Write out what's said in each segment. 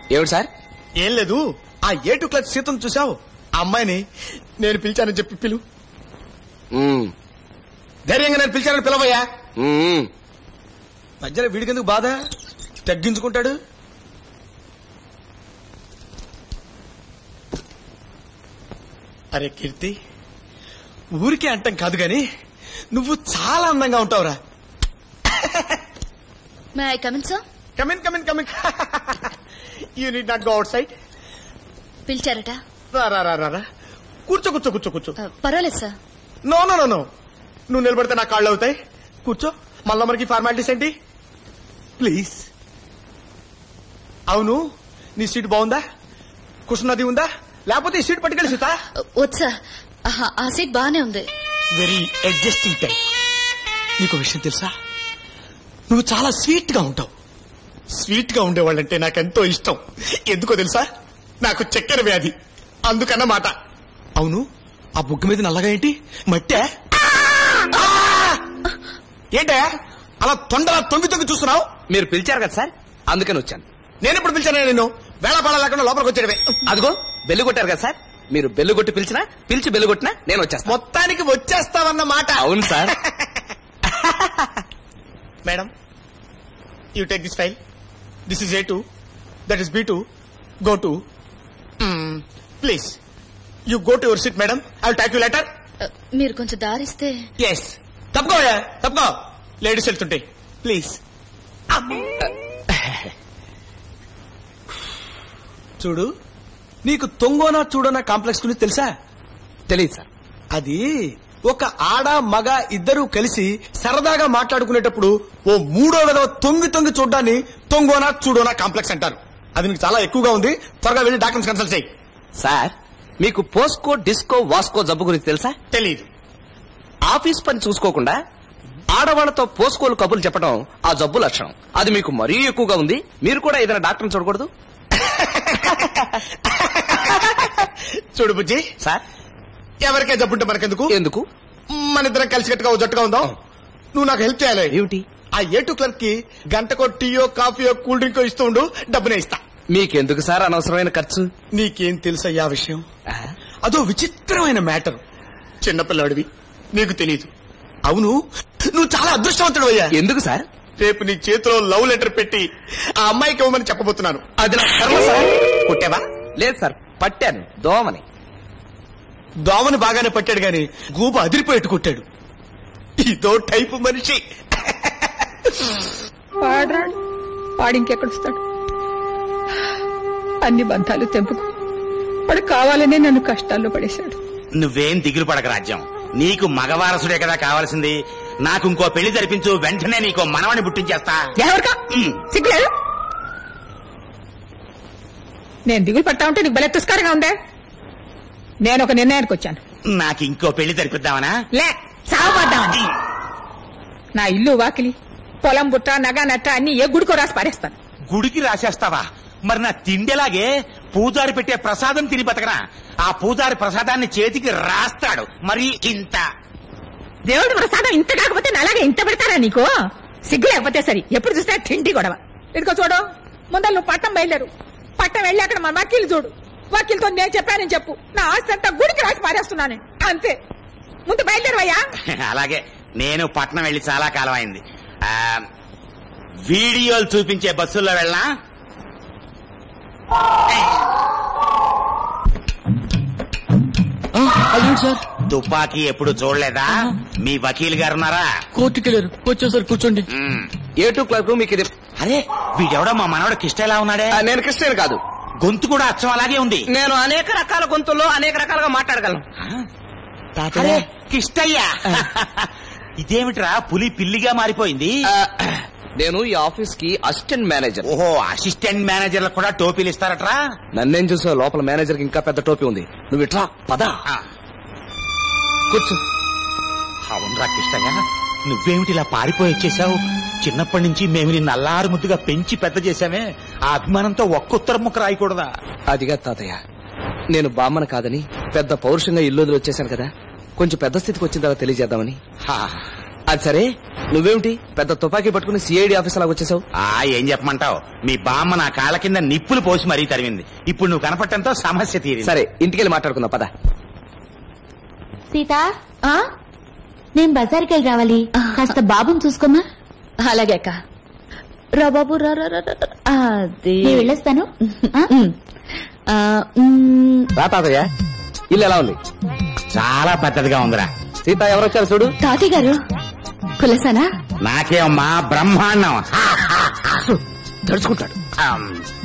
ఏమిటి సార్ ఏం లేదు ఆ ఏటు క్లాస్ సీతను చూసావు ఆ అమ్మాయిని నేను పిలిచానని చెప్పి పిలు మ్మ్. ధైర్యంగా నేను పిలిచానని పిలవయ్యా మ్మ్. మధ్యలో వీడికెందుకు బాధ తగ్గించుకుంటాడు అరే కీర్తి ఊరికే అంటాం కాదు గాని నువ్వు చాలా అందంగా ఉంటావురా may I come in sir come in come in come in you need not go outside పిలిచారట రా రా రా రా రా కూర్చో కూర్చో కూర్చో కూర్చో ఆ, పర్వాలేదు sir no no no no నువ్వు నిలబడితే నా కాళ్ళు అవుతాయి కూర్చో మళ్ళా మనకి ఫార్మాలిటీస్ ఏంటి ప్లీజ్ అవును నీ సీట్ బాగుందా కుషన్ ఉందా లేకపోతే ఈ సీట్ పట్టుకెళ్ళి సీత వద్దు సార్ ఆహా, ఆ సీట్ బాగానే ఉంది వెరీ అడ్జస్టింగ్ టైప్ నీకు విషయం తెలుసా నువ్వు చాలా స్వీట్ గా ఉంటావు స్వీట్ గా ఉండేవాళ్ళంటే నాకెంతో ఇష్టం ఎందుకో తెలుసా నాకు చక్కెర వ్యాధి అందుకన్నమాట అవును ఆ బుగ్గ మీద నల్లగా ఏంటి మట్టే ఆ! ఏంటే అలా తొండలా తొంగి తొంగి చూస్తున్నావు మీరు పిలిచారు కదా సార్ అందుకని వచ్చాను నేను ఎప్పుడు పిలిచాను నేను వేళపాడ లేకుండా లోపలికి వచ్చేటవే అదిగో బెల్లు కొట్టారు కదా సార్ మీరు బెల్లు కొట్టి పిలిచినా పిలిచి బెల్లు కొట్టినా నేను వచ్చేస్తాను మొత్తానికి వచ్చేస్తావన్న మాట అవును sir madam you take this file this is A two that is B two go to please you go to your seat madam I talk you letter ఆ, మీరు కొంచెం దారిస్తే ఎస్ తప్పుకో తప్పుకో లేడీస్ వెళ్తుంటాయి ప్లీజ్ చూడు నీకు తొంగోనా చూడోనా కాంప్లెక్స్ గురించి తెలుసా తెలియదు సార్ అది ఒక ఆడ మగ ఇద్దరు కలిసి సరదాగా మాట్లాడుకునేటప్పుడు ఓ మూడో విధవ తొంగి తొంగి చూడ్డాన్ని తొంగోనా చూడోనా కాంప్లెక్స్ అంటారు అది నీకు చాలా ఎక్కువగా ఉంది త్వరగా వెళ్ళి డాక్టర్స్ కన్సల్ట్ చేయి సార్ మీకు పోస్కో డిస్కో వాస్కో జబ్బు గురించి తెలుసా తెలియదు ఆఫీస్ పని చూసుకోకుండా ఆడవాళ్లతో పోస్కోలు కబుర్లు చెప్పడం ఆ జబ్బు లక్షణం అది మీకు మరీ ఎక్కువగా ఉంది మీరు కూడా ఏదైనా డాక్టర్ని చూడకూడదు చూడు బుజ్జి సార్ ఎవరికే జబ్బుంటే మనకెందుకు ఎందుకు మన ఇద్దరం కలిసి కట్టుగా ఓ జట్టుగా ఉందాం నువ్వు నాకు హెల్ప్ చేయాలి ఏమిటి ఆ ఏటు క్లర్క్ కి గంటకో టీయో కాఫీయో కూల్ డ్రింకో ఇస్తూ ఉండు డబ్బునే ఇస్తా మీకెందుకు సార్ అనవసరమైన ఖర్చు నీకేం తెలుసయ్యా ఆ విషయం ఆ, అదో విచిత్రమైన మ్యాటర్ చిన్నపిల్లాడివి నీకు తెలియదు అవును నువ్వు చాలా అదృష్టవంతుడు అయ్యా ఎందుకు సార్ రేపు నీ చేతిలో లవ్ లెటర్ పెట్టి ఆ అమ్మాయికి ఇవ్వమని చెప్పబోతున్నాను అది నా కర్మ సార్ కొట్టావా లేదు సార్ పట్టాను దోమని దోమని బాగానే పట్టాడు గాని గూబ అదిరిపోయేట్టు కొట్టాడు ఇదో టైపు మనిషి వాడరాడు వాడు ఇంకెక్కడొస్తాడు అన్ని బంధాలు తెంపుకు వాడు కావాలనే నన్ను కష్టాల్లో పడేశాడు నువ్వేం దిగులు పడక రాజ్యం నీకు మగవారసుడే కదా కావాల్సింది నాకు ఇంకో పెళ్లి జరిపించు వెంటనే నీకో మనవని పుట్టించేస్తా ఎవరికా ఉమ్. సిగ్గులేదు నేను దిగులు పడతా ఉంటే నీకు భలే తుస్కారంగా ఉందే నేను ఒక నిర్ణయానికి వచ్చాను నాకు ఇంకో పెళ్లి జరిపిద్దామనా లే సావపడ్డామని నా ఇల్లు వాకిలి పొలం బుట్ట నగ నట్ట అన్ని ఏ గుడికో రాసి పారేస్తాను గుడికి రాసేస్తావా మరి నా తిండేలాగే పూజారి పెట్టే ప్రసాదం తిని బతకరా ఆ పూజారి ప్రసాదాన్ని చేతికి రాస్తాడు మరి ఇంత దేవుడు ప్రసాదం ఇంత కాకపోతే నా అలాగే ఇంత పెడతారా నీకు సిగ్గు లేకపోతే సరి ఎప్పుడు చూసినా తిండి గొడవ ఇదిగో చూడు ముందర నువ్వు పట్టం బయలుదేరు పట్టం వెళ్ళి అక్కడ మన వకీలు చూడు వకీల్తో నేను చెప్పానని చెప్పు నా ఆస్తి అంతా గుడికి రాసి పారేస్తున్నాను అంతే ముందు బయలుదేరవయ్యా అలాగే నేను పట్నం వెళ్ళి చాలా కాలం అయింది ఆ, వీడియోలు చూపించే బస్సుల్లో వెళ్ళా సార్ తుపాకీ ఎప్పుడు చూడలేదా మీ వకీల్ గారు ఉన్నారా కోర్టుకి వెళ్ళారు వచ్చేసారు కూర్చోండి మ్మ్. ఏ టూ క్లర్క్ మీకు ఇది అరే వీడెవడో మా మనవడు కిష్ట ఎలా ఉన్నాడే ఆ, నేను క్రిస్టియన్ కాదు గొంతు కూడా అచ్చం అలాగే ఉంది నేను అనేక రకాల గొంతుల్లో అనేక రకాలుగా మాట్లాడగలను అరే కిష్టయ్యా ఇదేమిట్రా పులి పిల్లిగా మారిపోయింది ఆ, నేను ఈ ఆఫీస్ కి అసిస్టెంట్ మేనేజర్ ఓహో అసిస్టెంట్ మేనేజర్లకు కూడా టోపీలు ఇస్తారట్రా నన్నేం చూసావు లోపల మేనేజర్ కి ఇంకా పెద్ద టోపీ ఉంది నువ్వు ఇట్లా పద ఆ, కూర్చో అవునరా కిష్టయ్య నువ్వేమిటి ఇలా పారిపోయి వచ్చేసావు చిన్నప్పటి నుంచి మేము నిన్ను అల్లారు ముద్దుగా పెంచి పెద్ద చేశామే ఆ అభిమానంతో ఒక్క ఉత్తరం ముక్క రాయకూడదా అదిగా తాతయ్య నేను బామ్మను కాదని పెద్ద పౌరుషంగా ఇల్లు వదిలి వచ్చేసాను కదా కొంచెం పెద్ద స్థితికి వచ్చిన తర్వాత తెలియజేద్దామని హా, అది సరే నువ్వేమిటి పెద్ద తుపాకీ పట్టుకుని సిఐడి ఆఫీస్ లాగా వచ్చేసావు ఆ ఏం చెప్పమంటావు మీ బామ్మ నా కాళ్ళ కింద నిప్పులు పోసి మరీ తరిమింది ఇప్పుడు నువ్వు కనపడటంతో సమస్య తీరింది సరే ఇంటికెళ్ళి మాట్లాడుకుందాం పద సీత ఆ? నేను బజార్కి వెళ్ళి రావాలి కాస్త బాబుని చూసుకోమా అలాగే అక్క రా బాబు రా రా రా, రా, రా. అది నేను వెళ్ళొస్తాను ఆ? ఉమ్. ఆ, ఉమ్, రా తాతయ్య ఇల్లు ఎలా ఉంది చాలా పెద్దదిగా ఉందిరా సీత ఎవరు వచ్చారు చూడు తాతయ్య గారు కులసానా నాకేమమ్మా బ్రహ్మాండం హా! తడుచుకుంటాడు ఆమ్.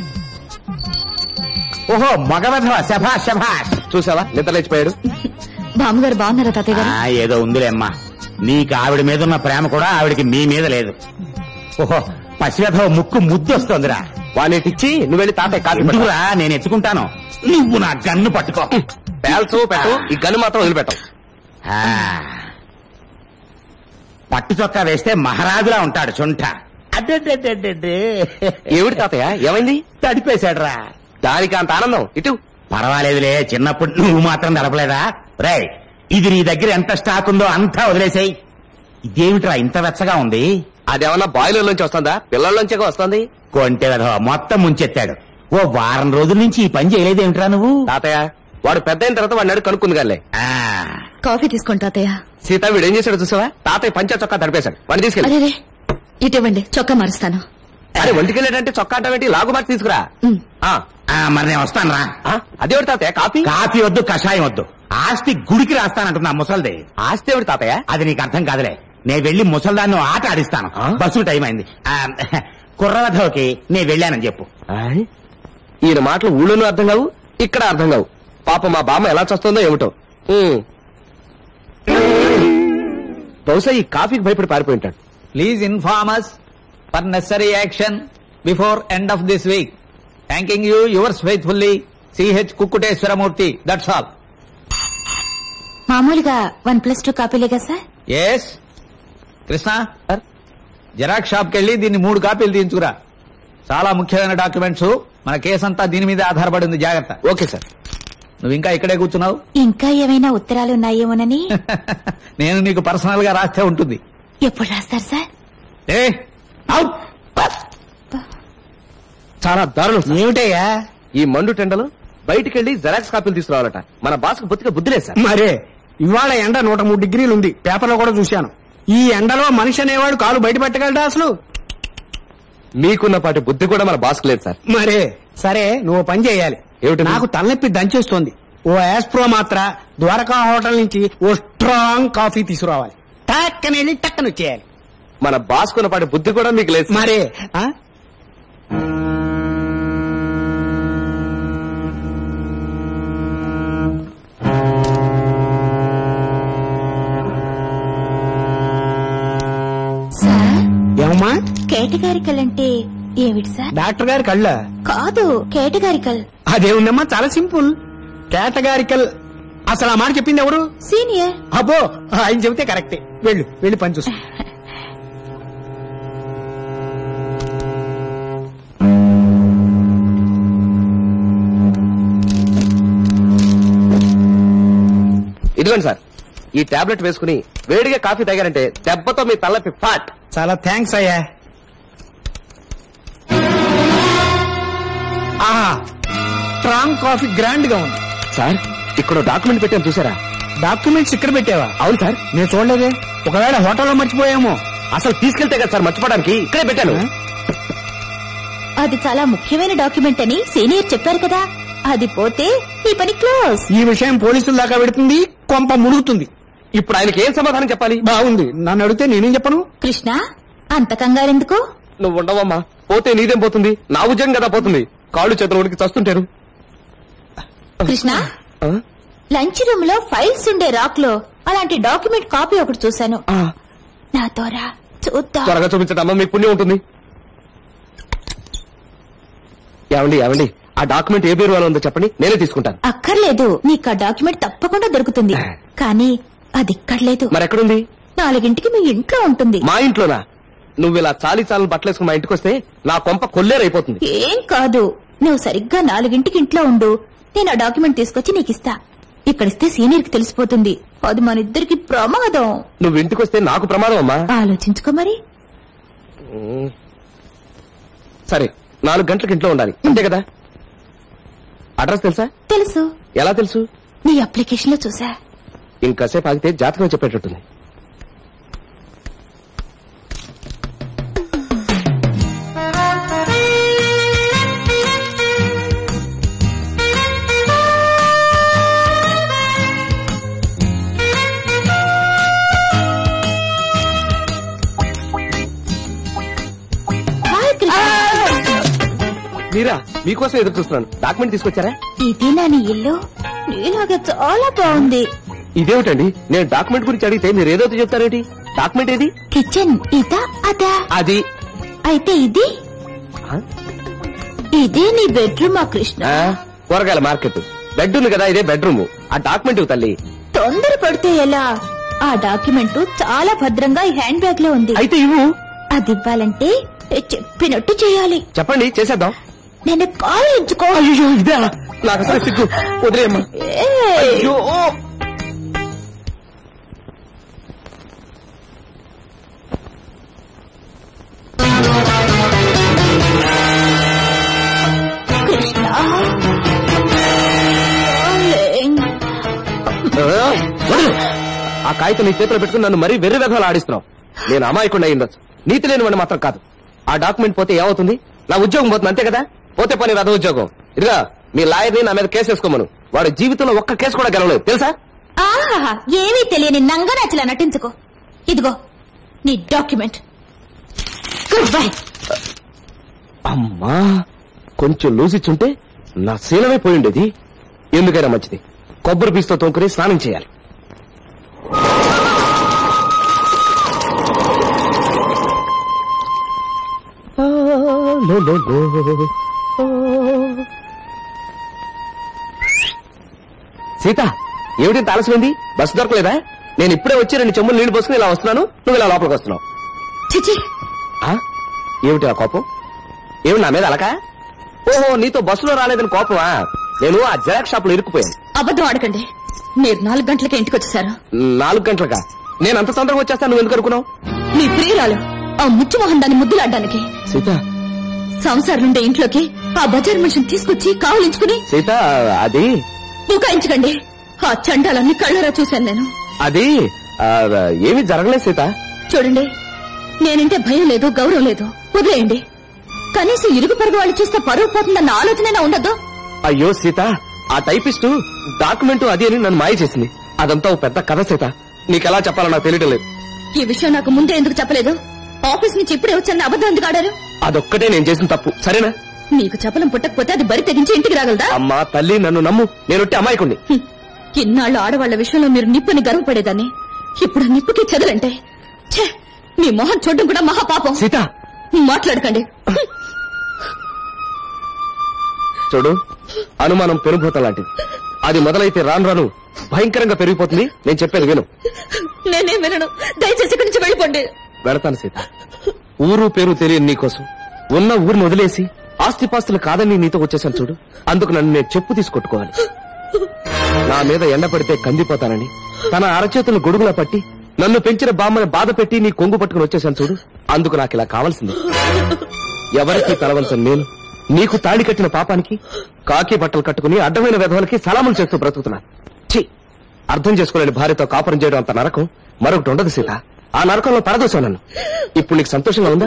ఓహో మగవధవ శభాష్ శభాష్ చూసావా నిద్ర లేచిపోయాడు బామ్మగారు బాగున్నారా తాతయ్య గారు ఆ, ఏదో ఉందిలే అమ్మా నీకు ఆవిడ మీద ఉన్న ప్రేమ కూడా ఆవిడికి మీ మీద లేదు ఓహో పసివెధవ ముక్కు ముద్దు వస్తోందిరా వానేటిచ్చి నువ్వు వెళ్ళి తాతయ్య కాఫీ పట్టుకురా ఎందుకురా నేను ఎత్తుకుంటాను నువ్వు నా గన్ను పట్టుకో పేల్చు పెట్టు ఈ గన్ను మాత్రం వదిలిపెట్టవు ఆ. పట్టు చొక్కా వేస్తే మహారాజులా ఉంటాడు చుంట అడ్డడ్డడ్డడ్డే. ఏమిటి తాతయ్య ఏమైంది తడిపేశాడురా దానికి అంత ఆనందం ఇటు పర్వాలేదులే చిన్నప్పుడు నువ్వు మాత్రం నడపలేదా రే ఇది నీ దగ్గర ఎంత స్టాక్ ఉందో అంతా వదిలేసాయి ఇదేమిట్రా ఇంత వెచ్చగా ఉంది అదేమన్నా బాయిలర్ నుంచి వస్తుందా పిల్లల్లోంచే వస్తుంది కొంటె వెధవ మొత్తం ముంచెత్తాడు ఓ వారం రోజుల నుంచి ఈ పని చేయలేదేమిట్రా నువ్వు తాతయ్య వాడు పెద్ద అయిన తర్వాత వాడిని అడుగు కనుక్కుంది కానీ ఆ, కాఫీ తీసుకోండి తాతయ్య సీత వీడు ఏం చేశాడు చూసావా తాతయ్య పంచ చొక్కా తడిపేశాడు వాడిని తీసుకెళ్ళి అరే రే ఇటివ్వండి చొక్కా మారుస్తాను అరే ఒంటికెళ్ళాడంటే చొక్కా అంటే లాగు మార్చి తీసుకురా ఉమ్. ఆ, ఆ, మరి నేను వస్తాను రా ఆ, అదేవిడు తాతయ్య కాఫీ కాఫీ వద్దు కషాయం వద్దు ఆస్తి గుడికి రాస్తానంటున్నా ముసల్ది ఆస్తి ఎవడు తాతయ్య అది నీకు అర్థం కాదులే నేను వెళ్లి ముసల్దాన్ని ఆట ఆడిస్తాను ఆ? బస్సు టైం అయింది ఆ, కుర్రవధవకి నేను వెళ్ళానని చెప్పు ఆయ్, ఈయన మాటలు ఊళ్ళోనూ అర్థం కావు ఇక్కడ అర్థం కావు పాప మా బామ్మ ఎలా చస్తుందో ఏమిటో ఉమ్. బహుశా ఈ కాఫీకి భయపడి పారిపోయి ఉంటాడు Please inform us for necessary action before end of this week. Thanking you, yours faithfully, C.H. Kukkuteswaramurthy. That's all. మామూలుగా వన్ ప్లస్ టూ కాపీలేగా సార్ Yes? కృష్ణ జెరాక్స్ షాప్కి వెళ్ళి దీన్ని మూడు కాపీలు తీయించుకురా చాలా ముఖ్యమైన డాక్యుమెంట్స్ మన కేసు అంతా దీని మీద ఆధారపడి ఉంది జాగ్రత్త ఓకే సార్ నువ్వు ఇంకా ఇక్కడే కూర్చున్నావు ఇంకా ఏమైనా ఉత్తరాలు ఉన్నాయేమోనని నేను నీకు పర్సనల్ గా రాస్తే ఉంటుంది ఎప్పుడు రాస్తారు సార్ ఏ అవుట్ చాలా దారుణం సార్. ఏమిటయ్యా ఈ మండు టెండలు బయటికెళ్లి జెరాక్స్ కాపీలు తీసుకురావాలట మన బాస్కు బొత్తిగా బుద్ధి లేదు సార్ మరే ఇవాళ ఎండ నూట మూడు డిగ్రీలు ఉంది పేపర్లో కూడా చూశాను ఈ ఎండలో మనిషి అనేవాడు కాలు బయట పెట్టగలడా అసలు మీకున్న పాటి బుద్ధి కూడా మన బాస్కు లేదు సార్ మరే సరే నువ్వు ఓ పని చేయాలి ఏమిటి? నాకు తలనొప్పి దంచేస్తోంది ఓ యాస్ప్రో మాత్ర ద్వారకా హోటల్ నుంచి ఓ స్ట్రాంగ్ కాఫీ తీసుకురావాలి టక్కన వెళ్ళి టక్కన వచ్చేయాలి మన బాస్కున్న పాటి బుద్ధి కూడా మీకు లేదు సార్. మరే ఆ? సార్ ఏమమ్మా కేటగారికల్ అంటే ఏమిటి సార్ డాక్టర్ గారి కళ్ళ కాదు కేటగారికల్ అదేముందమ్మా చాలా సింపుల్ కేటగారికల్ అసలు ఆ మాట చెప్పింది ఎవరు సీనియర్ అబ్బో ఆయన చెబితే కరెక్టే వెళ్ళు వెళ్ళి పని చూసుకో ఇదిగోండి సార్ ఈ టాబ్లెట్ వేసుకుని వేడిగా కాఫీ తాగారంటే దెబ్బతో మీ తలపి ఫాట్ చాలా థ్యాంక్స్ అయ్యా ఆహా స్ట్రాంగ్ కాఫీ గ్రాండ్ గా ఉంది సార్ ఇక్కడ డాక్యుమెంట్ పెట్టాను చూసారా డాక్యుమెంట్స్ ఇక్కడ పెట్టావా అవును సార్ నేను చూడలేదే ఒకవేళ హోటల్లో మర్చిపోయామో అసలు తీసుకెళ్తే కదా సార్ మర్చిపోవడానికి ఇక్కడే పెట్టాను అది చాలా ముఖ్యమైన డాక్యుమెంట్ అని సీనియర్ చెప్పారు కదా అది పోతే ఈ పని క్లోజ్ ఈ విషయం పోలీసుల దాకా పెడుతుంది కొంప మునుగుతుంది ఇప్పుడు ఆయనకి ఏం సమాధానం చెప్పాలి బాగుంది నన్ను అడిగితే నేనేం చెప్పను కృష్ణ అంత కంగారెందుకు నువ్వు ఉండవమ్మా పోతే నీదేం పోతుంది నా ఉద్యోగం కదా పోతుంది కాళ్ళు చేతులు ఉడికి చస్తుంటారు కృష్ణ ఆ? లంచ్ రూమ్ లో ఫైల్స్ ఉండే రాక్ లో అలాంటి డాక్యుమెంట్ కాపీ ఒకటి చూశాను ఆ, నాతో రా చూద్దాం త్వరగా చూపించండి అమ్మ మీకు పుణ్యం ఉంటుంది ఏమండి ఏమండి ఆ డాక్యుమెంట్ ఏ పేరు ఉందో చెప్పండి నేనే తీసుకుంటాను అక్కర్లేదు నీకు ఆ డాక్యుమెంట్ తప్పకుండా దొరుకుతుంది కానీ అది ఇక్కడ లేదు మరి ఎక్కడుంది నాలుగింటికి మీ ఇంట్లో ఉంటుంది మా ఇంట్లోనా నువ్వు ఇలా చాలీ చాలని బట్టలేసుకుని మా ఇంటికి వస్తే నా కొంప కొల్లేరైపోతుంది ఏం కాదు నువ్వు సరిగ్గా నాలుగింటికి ఇంట్లో ఉండు నేను ఆ డాక్యుమెంట్ తీసుకొచ్చి నీకు ఇస్తా ఇక్కడిస్తే సీనియర్ కి తెలిసిపోతుంది అది మన ఇద్దరికి ప్రమాదం నువ్వు ఇంటికి వస్తే నాకు ప్రమాదం అమ్మా ఆలోచించుకో మరి ఉమ్. సరే నాలుగు గంటలకు ఇంట్లో ఉండాలి అంతే కదా అడ్రస్ తెలుసా తెలుసు ఎలా తెలుసు నీ అప్లికేషన్ లో చూసా ఇంకాసేపు ఆగితే జాతకం చెప్పేటట్టుంది హాయ్ కృష్ణ మీరా మీకోసం ఎదురు చూస్తున్నాను డాక్యుమెంట్ తీసుకొచ్చారా ఇది నా నీ ఇల్లు నీలాగా చాలా బాగుంది ఇదేమిటండి నేను డాక్యుమెంట్ గురించి అడిగితే మీరు ఏదో ఒకటి చెప్తారేంటి డాక్యుమెంట్ ఏది కిచెన్ ఇదా అదా అది అయితే ఇది ఆ? ఇదే నీ బెడ్రూమ్ ఆ కృష్ణ ఆ, కూరగాయల మార్కెట్ బెడ్ ఉంది కదా ఇదే బెడ్రూమ్ ఆ డాక్యుమెంట్ ఇవ్వు తల్లి తొందర పడితే ఎలా ఆ డాక్యుమెంట్ చాలా భద్రంగా ఈ హ్యాండ్ బ్యాగ్ లో ఉంది అయితే ఇవ్వు అది ఇవ్వాలంటే నేను చెప్పినట్టు చేయాలి చెప్పండి చేసేద్దాం నేను కాలు ఎంచుకో అయ్యో ఇదా నాకు అసలు సిగ్గు వదిలేయమ్మా ఏయ్, అయ్యో కృష్ణ డార్లింగ్. ఆ, వదిలు. ఆ కాగితం నీ చేతిలో పెట్టుకుని నన్ను మరీ వెర్రి వెధలు ఆడిస్తున్నావు నేను అమాయకుండా అయ్యుండొచ్చు నీతి లేని వాడిని మాత్రం కాదు ఆ డాక్యుమెంట్ పోతే ఏమవుతుంది నా ఉద్యోగం పోతుంది అంతే కదా పోతే పని వెధ ఉద్యోగం ఇదిగా మీ లాయర్ని నా మీద కేసు వేసుకోమను వాడు జీవితంలో ఒక్క కేసు కూడా గెలవలేదు తెలుసా ఆహాహా ఏమీ తెలియని నంగనాచిలా నటించుకో ఇదిగో నీ డాక్యుమెంట్ గుడ్ బై అమ్మా కొంచెం లూసిచ్చుంటే నా శీలమే పోయి ఉండేది ఎందుకైనా మంచిది కొబ్బరి పీసుతో తోముకుని స్నానం చేయాలి ఆ, లో, లో, లో. ఆ. సీత ఏమిటి ఆలస్యమైంది బస్సు దొరకలేదా నేను ఇప్పుడే వచ్చి రెండు చెమ్ములు నీళ్లు పోసుకుని ఇలా వస్తున్నాను నువ్వు ఇలా లోపలికి వస్తున్నావు చిచి ఆ? ఏమిటి ఆ కోపం ఏమి నా మీద అలక ఓహో నీతో బస్సులో రాలేదని కోపమా నేను ఆ జెరాక్స్ షాప్ లో ఇరుక్కుపోయాను అబద్ధం ఆడకండి మీరు నాలుగు గంటలకే ఇంటికి వచ్చేసారు నాలుగు గంటలకా నేను అంత తొందరగా వచ్చేస్తాను నువ్వు ఎందుకు అనుకున్నావు మీ ప్రియురాలు ఆ ముచ్చు మొహం దాన్ని ముద్దులాడ్డానికి సీత సంసారం నుండి ఇంట్లోకి ఆ బజార్ మనిషిని తీసుకొచ్చి కావలించుకుని సీత అది బుకాయించకండి ఆ చండాలన్నీ కళ్ళరా చూశాను నేను అది ఆ, ఏమీ జరగలేదు సీత చూడండి నేనంటే భయం లేదు గౌరవం లేదు వదిలేయండి కనీసం ఇరుగు పొరుగు వాళ్ళు చూస్తే పరువు పోతుందన్న ఆలోచన ఉండదు అయ్యో సీత ఆ టైపిస్టు డాక్యుమెంట్ అది అని నన్ను మాయ చేసింది అదంతా ఓ పెద్ద కథ సీత నీకెలా చెప్పాలో నాకు తెలియటం లేదు ఈ విషయం నాకు ముందే ఎందుకు చెప్పలేదు ఆఫీస్ నుంచి ఇప్పుడే వచ్చాను అబద్ధం ఎందుకు ఆడారు అదొక్కటే నేను చేసిన తప్పు సరేనా మీకు చెప్పలం పుట్టకపోతే అది బరి తెగించి ఇంటికి రాగలదా అమ్మా తల్లి నన్ను నమ్ము నేనొట్టి అమాయకుణ్ణి హ్మ్. ఇన్నాళ్ళు ఆడవాళ్ల విషయంలో మీరు నిప్పుని గర్వపడేదాన్ని ఇప్పుడు ఆ నిప్పుకి చెదలంటే ఛే మీ మొహం చూడడం కూడా మహాపాపం సీత మాట్లాడకండి హ్మ్. చూడు అనుమానం పెనుభూతం లాంటిది అది మొదలైతే రాను రాను భయంకరంగా పెరిగిపోతుంది నేను చెప్పేది విను నేనేం వినను దయచేసి ఇక్కడి నుంచి వెళ్ళిపోండి వెళతాను సీత ఊరు పేరు తెలియని నీకోసం ఉన్న ఊరిని వదిలేసి ఆస్తిపాస్తులు కాదని నీతో వచ్చేసాను చూడు అందుకు నన్ను నేను చెప్పు తీసుకొట్టుకోవాలి నా మీద ఎండ పడితే కందిపోతానని తన అరచేతులు గొడుగులా పట్టి నన్ను పెంచిన బామ్మని బాధ పెట్టి నీ కొంగు పట్టుకుని వచ్చేసాను చూడు అందుకు నాకు ఇలా కావాల్సింది ఎవరికి తలవంచను నేను నీకు తాళి కట్టిన పాపానికి కాకి బట్టలు కట్టుకుని అడ్డమైన వెధవలకి సలాములు చేస్తూ బ్రతుకుతున్నాను ఛీ అర్థం చేసుకోలేని భార్యతో కాపురం చేయడం అంత నరకం మరొకటి ఉండదు సీత ఆ నరకంలో పడదోసాను నన్ను ఇప్పుడు నీకు సంతోషంగా ఉందా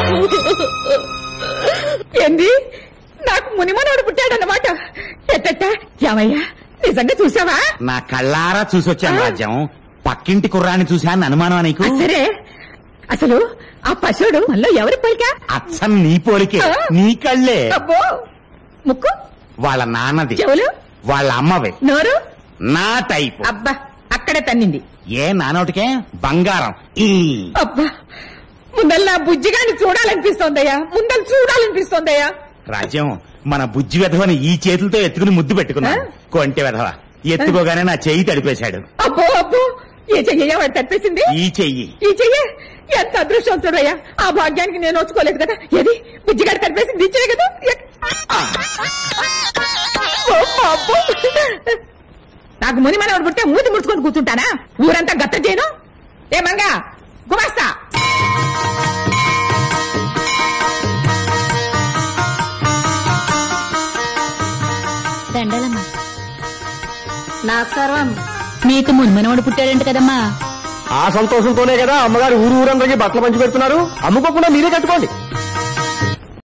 ఏంది నాకు మునిమనోడు పుట్టాడన్నమాట ఎట్టట ఏమయ్యా నిజంగా చూసావా నా కళ్ళారా చూసొచ్చాను రాజ్యం పక్కింటి కుర్రాన్ని చూశాను అనుమానం నీకు ఆ, సరే అసలు ఆ పశువుడు మనలో ఎవరి పైకా అచ్చం నీ పోలికే ఆ? నీ కళ్ళే అబ్బో ముక్కు వాళ్ళ నాన్నది చెవులు వాళ్ళ అమ్మవి నోరు నా టైపు అబ్బా అక్కడే తన్నింది ఏ నానోటికే బంగారం ఈ అబ్బా ముందల్లా బుజ్జిగాని చూడాలనిపిస్తోందయ్యా ముందలు చూడాలనిపిస్తోందయ్యా రాజ్యం మన బుజ్జి వెధవని ఈ చేతులతో ఎత్తుకుని ముద్దు పెట్టుకున్నా ఆ? కొంటి వెధవ ఎత్తుకోగానే నా చెయ్యి తడిపేశాడు అబ్బో అబ్బో ఏ చెయ్య వాడు తప్పేసింది ఈ చెయ్యి ఈ చెయ్య ఎంత అదృష్టవంతుడయ్యా ఆ భాగ్యానికి నేను వచ్చుకోలేదు కదా ఏది బుజ్జిగాడు తప్పేసింది ఇచ్చే కదా ఎక్- ఓ, అబ్బో. నా నాకు ముని మనవడు పుట్టే మూతి ముడుచుకొని కూర్చుంటానా ఊరంతా గత్త చేయను ఏ మంగా గుమాస్తా దండలమ్మా నమస్కారం మీకు మున్మనవడు పుట్టాడంట కదమ్మా ఆ సంతోషంతోనే కదా అమ్మగారు ఊరు ఊరందరికీ బట్టలు పంచి పెడుతున్నారు అమ్ముకోకుండా మీరే కట్టుకోండి